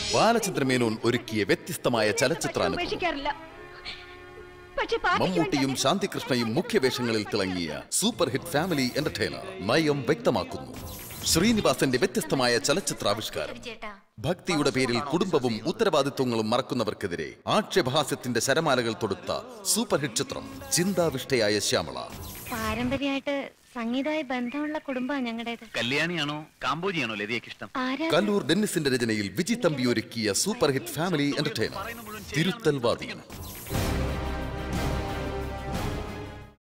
ബാലചന്ദ്രമേനോൻ ഒരുക്കിയ വ്യത്യസ്തമായ ചലച്ചിത്രാനുഭവം ഉപേക്ഷിക്കാറില്ല പക്ഷെ പാർട്ടിക്ക് മമ്മൂട്ടിയും വേണ്ട. ശാന്തികൃഷ്ണയും മുഖ്യവേഷങ്ങളിൽ തിളങ്ങിയ സൂപ്പർ ഹിറ്റ് ഫാമിലി എന്റർടൈനർ നയം വ്യക്തമാക്കുന്നു ശ്രീനിവാസന്റെ വ്യത്യസ്തമായ ചലച്ചിത്രാവിഷ്കാരം ഭക്തിയുടെ പേരിൽ കുടുംബവും ഉത്തരവാദിത്വങ്ങളും മറക്കുന്നവർക്കെതിരെ ആക്ഷേപഹാസ്യത്തിന്റെ ശരമാലകൾ തൊടുത്ത സൂപ്പർ ഹിറ്റ് ചിത്രം ചിന്താവിഷ്ടയായ ശ്യാമള പാരമ്പര്യമായിട്ട് സംഗീതമായി ബന്ധമുള്ള കുടുംബമാണ് ഞങ്ങളുടേത് കല്യാണിയാണോ കാമ്പോജിയാണോ ലതിയൊക്കെ ഇഷ്ടം ആരാ കല്ലൂർ ഡെന്നിസിന്റെ രചനയിൽ വിജി തമ്പി ഒരുക്കിയ സൂപ്പർ ഹിറ്റ് ഫാമിലി എന്റർടൈനർ തിരുത്തൽ വാദിയും